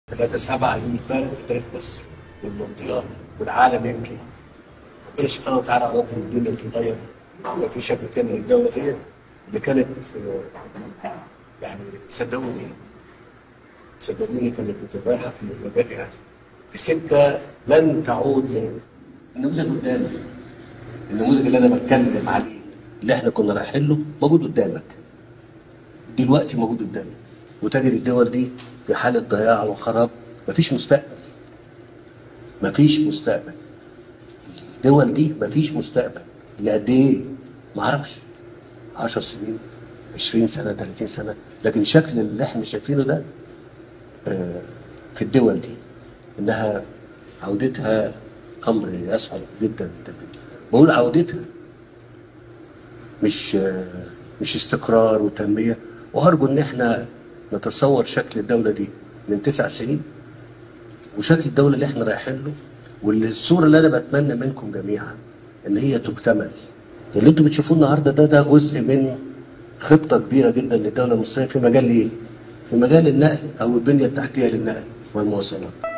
3 7 يوم فارق في تاريخ مصر والمنطقه والعالم يمكن ربنا سبحانه وتعالى اراد ان الدنيا تتغير يبقى في شكل تاني للدوله ديت اللي كانت آه، يعني صدقوني صدقوني كانت رايحه في مجال في سكه لن تعود من النموذج قدامك النموذج اللي انا بتكلم عليه اللي احنا كنا رايحين له موجود قدامك دلوقتي موجود قدامك وتجد الدول دي في حاله ضياع وخراب مفيش مستقبل مفيش مستقبل الدول دي مفيش مستقبل لقد ايه معرفش 10 سنين 20 سنه 30 سنه لكن الشكل اللي احنا شايفينه ده آه، في الدول دي انها عودتها امر يصعب جدا بقول عودتها مش آه، مش استقرار وتنميه وارجو ان احنا نتصور شكل الدوله دي من تسع سنين وشكل الدوله اللي احنا رايحين له والصوره اللي انا بتمنى منكم جميعا ان هي تكتمل اللي انتم بتشوفوه النهارده ده ده جزء من خطه كبيره جدا للدوله المصريه في مجال ايه؟ في مجال النقل او البنيه التحتيه للنقل والمواصلات.